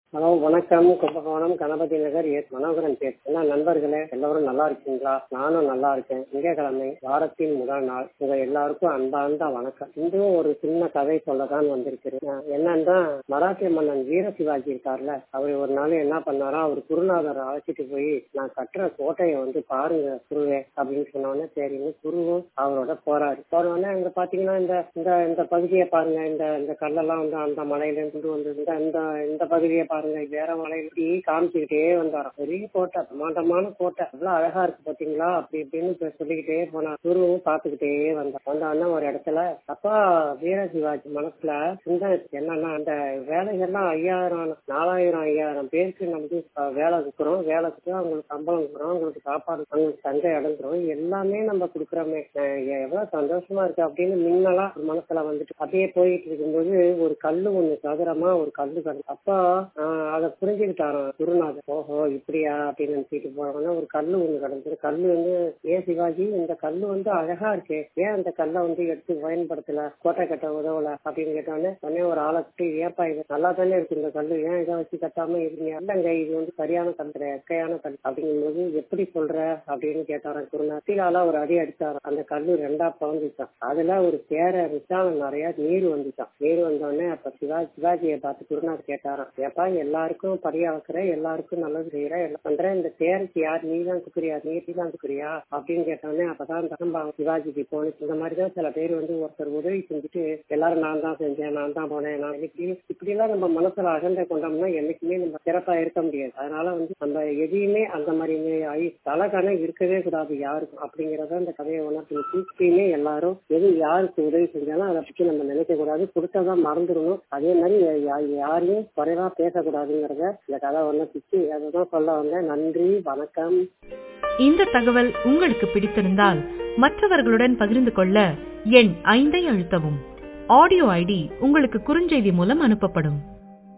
hello வணக்கம் Kumbakonam Ganapathi Nagar S Manoharan பேர் என்ன நண்பர்களே எல்லாரும் நல்லா இருக்கீங்களா நானும் நல்லா இருக்கேன் திங்கட்கிழமை வாரத்தின் முதல் நாள் உங்க எல்லாருக்கும் அன்பார்ந்த வணக்கம் இதுவும் ஒரு சின்ன கதை சொல்லதான் வந்திருக்கிறேன் என்னன்னா மராட்டிய மன்னன் வீர சிவாஜி இருக்கார்ல அவர் ஒரு நாள் என்ன பண்ணாரா அவர் குருநாதர் அழைச்சிட்டு போய் நான் கட்டுற கோட்டையை வந்து பாருங்க குருவே அப்படின்னு சொன்னோடனே சரின்னு குருவும் அவரோட போறாரு போனோடனே அங்க பாத்தீங்கன்னா இந்த இந்த இந்த பகுதியை பாருங்க இந்த இந்த கல்லெல்லாம் வந்து அந்த மலையில இருந்து வந்து இந்த இந்த இந்த பகுதியை பாருங்க வேற மலையில இப்படி காமிச்சுக்கிட்டே வந்தாராம் பெரிய கோட்டை பிரமாண்டமான கோட்டை அவ்வளவு அழகா இருக்கு பாத்தீங்களா அப்படி இப்படின்னு இப்ப சொல்லிக்கிட்டே போனார் குருவும் பாத்துக்கிட்டே வந்தார் வந்தான்னா ஒரு இடத்துல அப்பா வீர சிவாஜி மனசுல சிந்தனை என்னன்னா அந்த வேலைகள்லாம் ஐயாயிரம் நாலாயிரம் ஐயாயிரம் பேருக்கு நமக்கு அஹ், வேலை கொடுக்குறோம் வேலை கொடுத்து அவங்களுக்கு சம்பளம் கொடுக்குறோம் அவங்களுக்கு சாப்பாடு அவங்களுக்கு தங்க இடங்குறோம் எல்லாமே நம்ம கொடுக்குறோமே அஹ், எவ்வளவு சந்தோஷமா இருக்கு அப்படின்னு மின்னலா ஒரு மனசுல வந்துட்டு அப்படியே போயிட்டு இருக்கும்போது ஒரு கல்லு ஒண்ணு சதுரமா ஒரு கல்லு கல் அப்போ ஆஹ், அதை புரிஞ்சுக்கிட்டாராம் குருநாதர் ஓஹோ இப்படியா அப்படின்னு நினைச்சிட்டு போனோம்னா ஒரு கல்லு ஒண்ணு கிடந்தது கல்லு வந்து ஏன் சிவாஜி இந்த கல்லு வந்து அழகா இருக்கு ஏன் அந்த கல்லை வந்து எடுத்து பயன்படுத்தல கோட்டை கட்ட உதவல அப்படின்னு கேட்டோன்னே உடனே ஒரு ஆளை கூட்டி ஏப்பா இது நல்லா தானே இருக்கு இந்த கல்லு ஏன் இதை வச்சு கட்டாம இருக்கீங்க இல்லங்க இது வந்து சரியான கல் கிடையாது எக்கையான கல் அப்படிங்கும்போது எப்படி சொல்ற அப்படின்னு கேட்டாராம் குருநாதர் கீழால ஒரு அடி அடிச்சாராம் அந்த கல்லு ரெண்டா பவந்துச்சான் அதுல ஒரு சேர விசாலம் நிறைய நீர் வந்துச்சான் நீர் வந்தோடனே அப்ப சிவா சிவாஜியை பார்த்து குருநாதர் கேட்டாராம் ஏப்பா எல்லாருக்கும் படியா வைக்கிற எல்லாருக்கும் நல்லது செய்யற எல்லாம் பண்ற இந்த தேருக்கு யார் நீ தான் குக்குறியா நீ தான் குக்குறியா அப்படின்னு கேட்டோடனே அப்பதான் தகம்பாங்க சிவாஜிக்கு போனுச்சு இந்த மாதிரிதான் சில பேர் வந்து ஒருத்தர் உதவி செஞ்சுட்டு எல்லாரும் நான் தான் செஞ்சேன் நான் தான் போனேன் நான் இப்படி இப்படி எல்லாம் நம்ம மனசுல அகண்ட கொண்டோம்னா என்னைக்குமே நம்ம சிறப்பா இருக்க முடியாது அதனால வந்து நம்ம எதையுமே அந்த மாதிரி தலகான இருக்கவே கூடாது யாருக்கும் அப்படிங்கறத இந்த கதையை உணர்த்தி இப்பயுமே எல்லாரும் எது யாருக்கு உதவி செஞ்சாலும் அதை பத்தி நம்ம நினைக்க கூடாது கொடுத்ததான் மறந்துடணும் அதே மாதிரி யா- யாரையும் குறைவா பேசக்கூடாதுங்கிறத இந்த கதை உணர்த்திச்சு அதுதான் சொல்ல வந்தேன் நன்றி வணக்கம் இந்த தகவல் உங்களுக்கு பிடித்திருந்தால் மற்றவர்களுடன் பகிர்ந்து கொள்ள எண் ஐந்தை அழுத்தவும் ஆடியோ ஐடி உங்களுக்கு குறுஞ்செய்தி மூலம் அனுப்பப்படும்